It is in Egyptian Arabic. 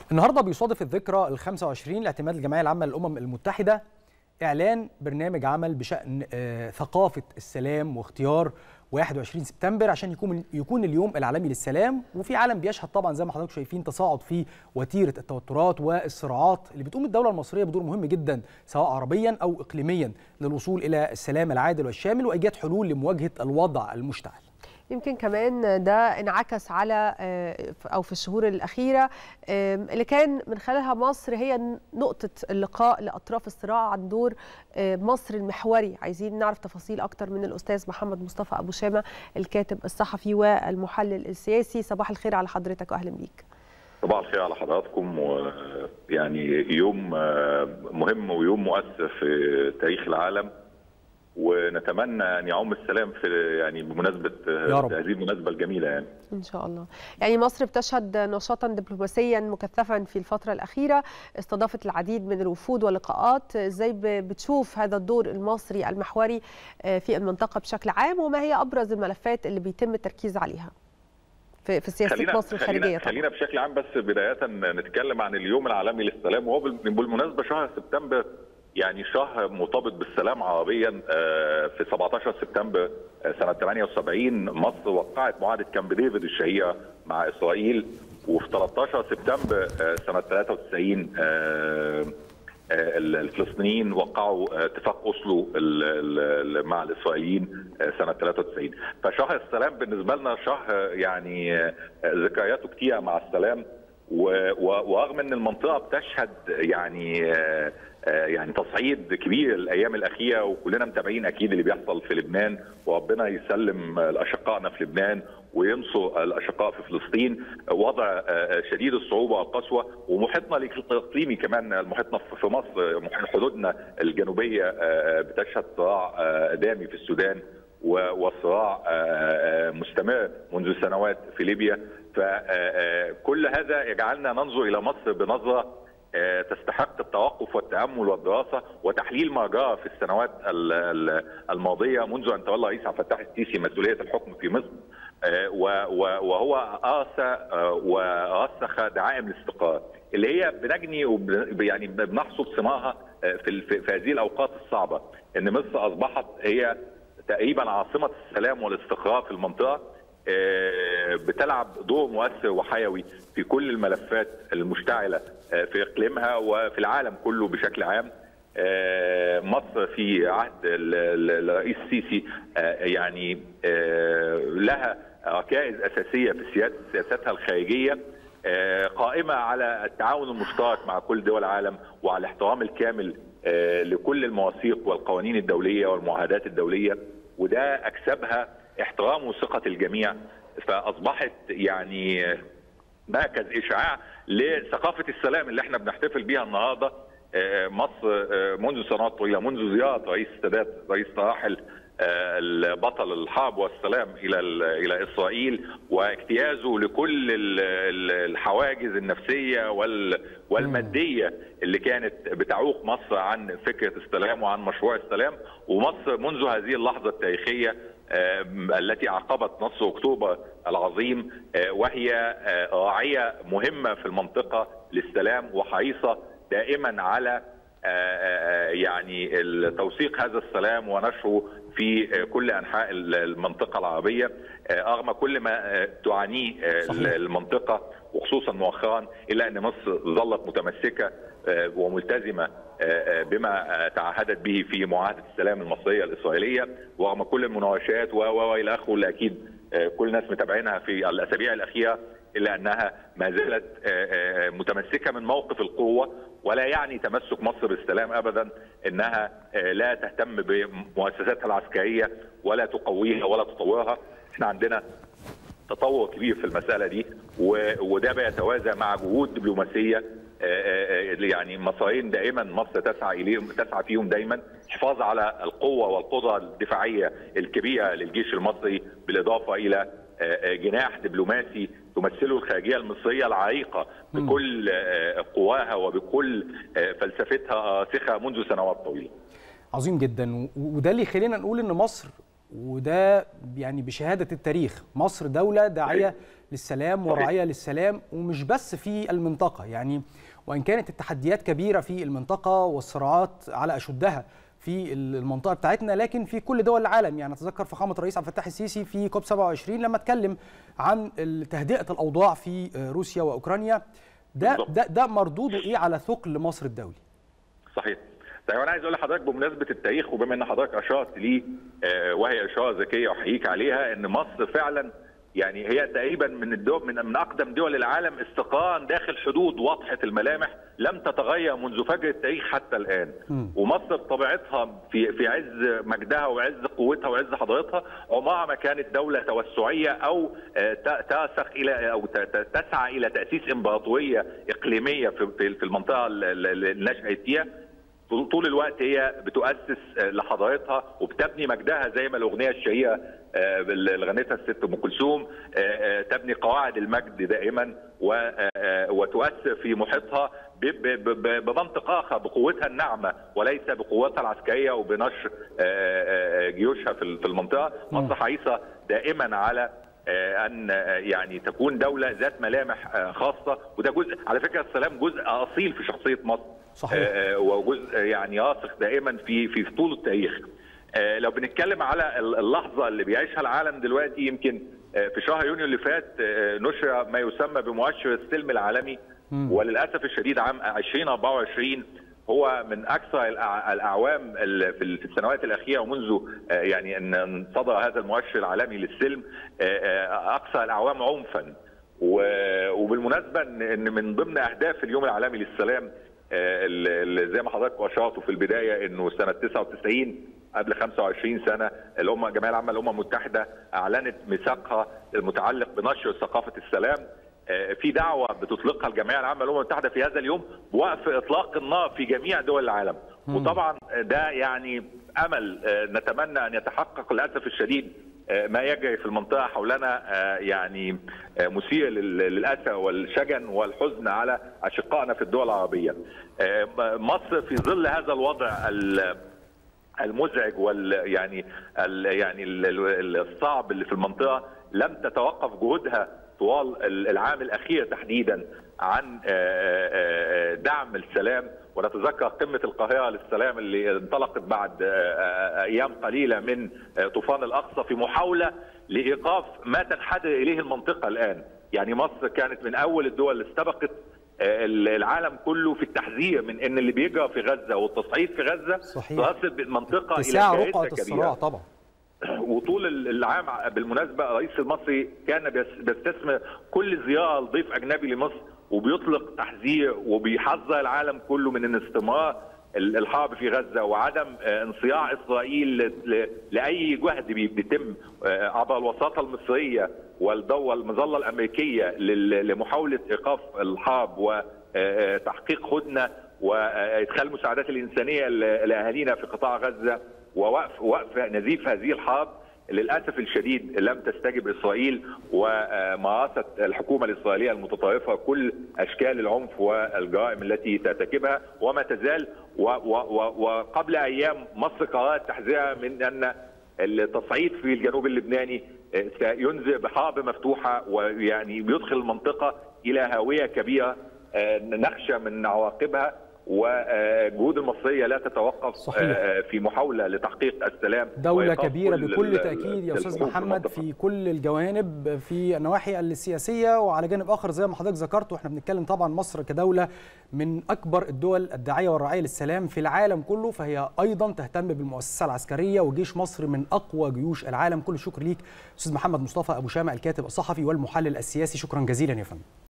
النهارده بيصادف الذكرى ال 25 لاعتماد الجمعيه العامه للامم المتحده اعلان برنامج عمل بشان آه، ثقافه السلام واختيار 21 سبتمبر عشان يكون يكون اليوم العالمي للسلام وفي عالم بيشهد طبعا زي ما حضراتكم شايفين تصاعد في وتيره التوترات والصراعات اللي بتقوم الدوله المصريه بدور مهم جدا سواء عربيا او اقليميا للوصول الى السلام العادل والشامل وايجاد حلول لمواجهه الوضع المشتعل. يمكن كمان ده انعكس على آه، او في الشهور الاخيره آه، اللي كان من خلالها مصر هي نقطه اللقاء لاطراف الصراع عن دور آه، مصر المحوري عايزين نعرف تفاصيل اكتر من الاستاذ محمد مصطفى ابو شامه الكاتب الصحفي والمحلل السياسي صباح الخير على حضرتك واهلا بيك صباح الخير على حضراتكم ويعني يوم مهم ويوم مؤثر في تاريخ العالم ونتمنى ان يعم السلام في يعني بمناسبه يا رب. هذه المناسبه الجميله يعني ان شاء الله يعني مصر بتشهد نشاطا دبلوماسيا مكثفا في الفتره الاخيره استضافت العديد من الوفود واللقاءات ازاي ب- بتشوف هذا الدور المصري المحوري آه، في المنطقه بشكل عام وما هي ابرز الملفات اللي بيتم التركيز عليها في في سياسه خلينا مصر الخارجيه خلينا, طبعا خلينا بشكل عام بس بدايه نتكلم عن اليوم العالمي للسلام وهو بال- بالمناسبه شهر سبتمبر يعني شهر مرتبط بالسلام عربيا آه، في 17 سبتمبر آه، سنه 78 مصر وقعت معاهده كامب ديفيد الشهيره مع اسرائيل وفي 13 سبتمبر آه، سنه 93 آه، آه، الفلسطينيين وقعوا آه، اتفاق اوسلو ال- ال- ال- مع الاسرائيليين آه، سنه 93 فشهر السلام بالنسبه لنا شهر يعني آه، ذكرياته كتيره مع السلام و- و- ورغم ان المنطقه بتشهد يعني آه، آه، يعني تصعيد كبير الايام الاخيره وكلنا متابعين اكيد اللي بيحصل في لبنان وربنا يسلم آه، اشقائنا في لبنان وينصر الاشقاء في فلسطين وضع آه، شديد الصعوبه والقسوه ومحيطنا الاقليمي كمان محيطنا في مصر محيط حدودنا الجنوبيه آه، بتشهد صراع آه، دامي في السودان و- وصراع آه، آه، مستمر منذ سنوات في ليبيا فكل هذا يجعلنا ننظر الى مصر بنظره آه، تستحق التوقف والتامل والدراسه وتحليل ما جرى في السنوات ال- ال- الماضيه منذ ان تولى الرئيس عبد الفتاح السيسي مسؤوليه الحكم في مصر آه، و- و- وهو ارسى آه، ورسخ دعائم الاستقرار اللي هي بنجني وب- يعني بنحصد ثمارها آه، في ال- في في هذه الاوقات الصعبه ان مصر اصبحت هي تقريبا عاصمه السلام والاستقرار في المنطقه آه، بتلعب دور مؤثر وحيوي في كل الملفات المشتعله آه، في اقليمها وفي العالم كله بشكل عام آه، مصر في عهد ال- ال- الرئيس السيسي آه، يعني آه، لها ركائز اساسيه في سياسة- سياستها الخارجيه آه، قائمه على التعاون المشترك مع كل دول العالم وعلى الاحترام الكامل آه، لكل المواثيق والقوانين الدوليه والمعاهدات الدوليه وده اكسبها احترام وثقه الجميع فاصبحت يعني مركز اشعاع لثقافه السلام اللي احنا بنحتفل بيها النهارده آه، مصر آه، منذ سنوات طويله منذ زياره رئيس السادات رئيس الراحل آه، البطل الحرب والسلام الى ال- الى اسرائيل واجتيازه لكل ال- ال- الحواجز النفسيه وال- والماديه اللي كانت بتعوق مصر عن فكره السلام وعن مشروع السلام ومصر منذ هذه اللحظه التاريخيه آه، التي اعقبت نصر اكتوبر العظيم آه، وهي آه، راعيه مهمه في المنطقه للسلام وحريصه دائما على آه، آه، يعني توثيق هذا السلام ونشره في آه، كل انحاء المنطقه العربيه آه، رغم كل ما آه، تعانيه آه، صحيح. المنطقه وخصوصا مؤخرا الا ان مصر ظلت متمسكه آه، وملتزمه آه، آه، بما آه، تعهدت به في معاهده السلام المصريه الاسرائيليه ورغم كل المناوشات و و والى اخره اللي اكيد آه، كل الناس متابعينها في الاسابيع الاخيره الا انها ما زالت آه، آه، متمسكه من موقف القوه ولا يعني تمسك مصر بالسلام ابدا انها آه، لا تهتم بمؤسساتها العسكريه ولا تقويها ولا تطورها احنا عندنا تطور كبير في المساله دي و- وده بيتوازى مع جهود دبلوماسيه آه، آه، آه، يعني مصريين دائما مصر تسعى اليهم تسعى فيهم دايما حفاظ على القوه والقدره الدفاعيه الكبيره للجيش المصري بالاضافه الى آه، آه، جناح دبلوماسي تمثله الخارجيه المصريه العريقه بكل آه، قواها وبكل آه، فلسفتها الراسخه منذ سنوات طويله. عظيم جدا و- وده اللي يخلينا نقول ان مصر وده يعني بشهاده التاريخ مصر دوله داعيه للسلام وراعيه للسلام ومش بس في المنطقه يعني وان كانت التحديات كبيره في المنطقه والصراعات على اشدها في المنطقه بتاعتنا لكن في كل دول العالم يعني اتذكر فخامه الرئيس عبد الفتاح السيسي في كوب 27 لما اتكلم عن تهدئه الاوضاع في روسيا واوكرانيا ده ده ده مردوده ايه على ثقل مصر الدولي؟ صحيح طيب انا عايز اقول لحضرتك بمناسبه التاريخ وبما ان حضرتك اشرت ليه وهي اشاره ذكيه واحييك عليها ان مصر فعلا يعني هي تقريبا من الدول من من اقدم دول العالم استقرارا داخل حدود واضحه الملامح لم تتغير منذ فجر التاريخ حتى الان م. ومصر بطبيعتها في في عز مجدها وعز قوتها وعز حضارتها عمرها ما كانت دوله توسعيه او ترسخ الى او تسعى الى تاسيس امبراطوريه اقليميه في في المنطقه اللي نشات فيها طول الوقت هي بتؤسس لحضارتها وبتبني مجدها زي ما الاغنيه الشهيره اللي غنتها الست ام كلثوم تبني قواعد المجد دائما وتؤثر في محيطها بمنطق اخر بقوتها الناعمه وليس بقوتها العسكريه وبنشر جيوشها في المنطقه مصر حريصه دائما على ان يعني تكون دوله ذات ملامح خاصه وده جزء على فكره السلام جزء اصيل في شخصيه مصر صحيح وجزء يعني راسخ دائما في في طول التاريخ لو بنتكلم على اللحظه اللي بيعيشها العالم دلوقتي يمكن في شهر يونيو اللي فات نشر ما يسمى بمؤشر السلم العالمي وللاسف الشديد عام 2024 هو من اكثر الاعوام في السنوات الاخيره ومنذ يعني ان صدر هذا المؤشر العالمي للسلم اكثر الاعوام عنفا وبالمناسبه ان من ضمن اهداف اليوم العالمي للسلام اللي زي ما حضرتك اشرتوا في البدايه انه سنه 99 قبل 25 سنه الامه الجمعيه العامه للامم المتحده اعلنت ميثاقها المتعلق بنشر ثقافه السلام في دعوه بتطلقها الجمعيه العامه للامم المتحده في هذا اليوم بوقف اطلاق النار في جميع دول العالم وطبعا ده يعني امل نتمنى ان يتحقق للاسف الشديد ما يجري في المنطقه حولنا يعني مثير للاسى والشجن والحزن على اشقائنا في الدول العربيه. مصر في ظل هذا الوضع المزعج وال يعني ال يعني الصعب اللي في المنطقه لم تتوقف جهودها طوال العام الاخير تحديدا عن دعم السلام ونتذكر قمه القاهره للسلام اللي انطلقت بعد ايام قليله من طوفان الاقصى في محاوله لايقاف ما تنحدر اليه المنطقه الان، يعني مصر كانت من اول الدول اللي استبقت العالم كله في التحذير من ان اللي بيجرى في غزه والتصعيد في غزه صحيح تصل بالمنطقه اتساع رقعه الصراع طبعا وطول العام بالمناسبه الرئيس المصري كان بيستثمر كل زياره لضيف اجنبي لمصر وبيطلق تحذير وبيحذر العالم كله من ان استمرار الحرب في غزه وعدم انصياع اسرائيل لاي جهد بيتم عبر الوساطه المصريه والمظله الامريكيه لمحاوله ايقاف الحرب وتحقيق هدنه وادخال المساعدات الانسانيه لاهالينا في قطاع غزه ووقف وقف نزيف هذه الحرب للاسف الشديد لم تستجب اسرائيل ومارست الحكومه الاسرائيليه المتطرفه كل اشكال العنف والجرائم التي ترتكبها وما تزال وقبل ايام مصر قررت تحذيرها من ان التصعيد في الجنوب اللبناني سينذر بحرب مفتوحه ويعني بيدخل المنطقه الى هاويه كبيره نخشى من عواقبها والجهود المصريه لا تتوقف صحيح. في محاوله لتحقيق السلام دولة كبيرة بكل تأكيد يا أستاذ محمد في كل الجوانب في النواحي السياسية وعلى جانب آخر زي ما حضرتك ذكرت وإحنا بنتكلم طبعا مصر كدولة من أكبر الدول الداعية والراعية للسلام في العالم كله فهي أيضا تهتم بالمؤسسة العسكرية وجيش مصر من أقوى جيوش العالم كل الشكر ليك أستاذ محمد مصطفى أبو شامة الكاتب الصحفي والمحلل السياسي شكرا جزيلا يا فندم